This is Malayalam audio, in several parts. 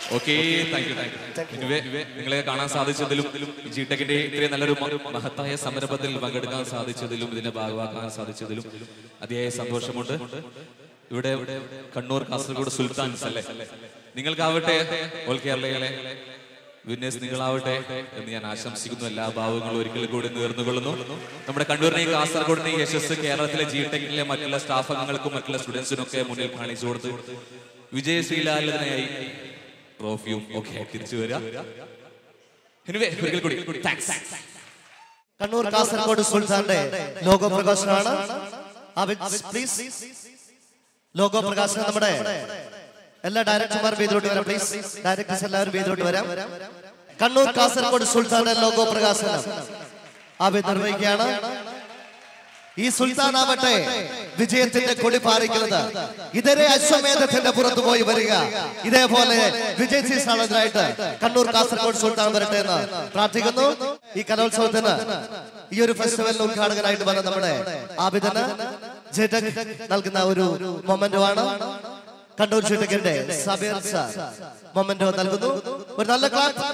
Okay thank you thank you നിങ്ങളെ കാണാൻ സാധിച്ചതിലും ജി ടെക്കിന്റെ ഇത്രയും നല്ലൊരു മ- മഹത്തായ സംരംഭത്തിൽ പങ്കെടുക്കാൻ സാധിച്ചതിലും ഇതിനെ ഭാഗമാക്കാൻ സാധിച്ചതിലും അതിയായ സന്തോഷമുണ്ട് ഇവിടെ കണ്ണൂർ കാസർഗോഡ് സുൽത്താൻസ് അല്ലേ നിങ്ങൾക്കാവട്ടെ ഓൾ കേരളയിലെ വിന്നേഴ്സ് നിങ്ങളാവട്ടെ എന്ന് ഞാൻ ആശംസിക്കുന്നു എല്ലാ ഭാവങ്ങളും ഒരിക്കൽ കൂടി നേർന്നുകൊള്ളുന്നു നമ്മുടെ കണ്ണൂരിനെയും കാസർഗോഡിനെയും യശസ് കേരളത്തിലെ ജി ടെക്കിലെ മറ്റുള്ള സ്റ്റാഫ് അംഗങ്ങൾക്കും മറ്റുള്ള സ്റ്റുഡൻസിനും ഒക്കെ മുന്നിൽ കാണിച്ചു കൊടുത്ത് വിജയശ്രീലാലിതനായി ട്രോഫിയും ഒക്കെ തിരിച്ചു വരിക Anyway, ഒരിക്കൽ കൂടി താങ്ക്സ് കണ്ണൂർ കാസർഗോഡ് സുൽത്താന്റെ ലോഗോ പ്രകാശനമാണ് ആബിദ് പ്ലീസ് ലോഗോ പ്രകാശനം നമ്മുടെ എല്ലാ ഡയറക്ടർമാർ വേദിയിലോട്ട് വരാം പ്ലീസ് ഡയറക്ടേഴ്സ് എല്ലാവരും വേദിയിലോട്ട് വരാം കണ്ണൂർ കാസർഗോഡ് സുൽത്താന്റെ ലോഗോ പ്രകാശനം ആബിദ് നിർവഹിക്കുകയാണ് ഈ സുൽത്താൻ ആവട്ടെ വിജയത്തിന്റെ കൊടി പാറിക്കുന്നത് ഇതരെ അശ്വമേധത്തിന്റെ പുറത്തു പോയി വരിക ഇതേപോലെ വിജയ് സാളത്തിനായിട്ട് കണ്ണൂർ കാസർഗോഡ് സുൽത്താൻ വരട്ടെ എന്ന് പ്രാർത്ഥിക്കുന്നു ഈ കലോത്സവത്തിന് ഈ ഒരു ഫെസ്റ്റിവലിന് ഉദ്ഘാടകനായിട്ട് വന്ന നമ്മുടെ ആബിദന് ജെറ്റക് നൽകുന്ന ഒരു മൊമെന്റുമാണ് കണ്ണൂർ ജെറ്റക്കിന്റെ സബീർ സാർ മൊമെന്റോ നൽകുന്നു ഒരു നല്ല clap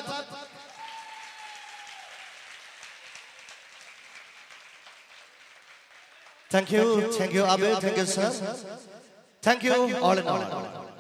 Thank you, thank you, Abid, thank you, sir. Thank you, all in all.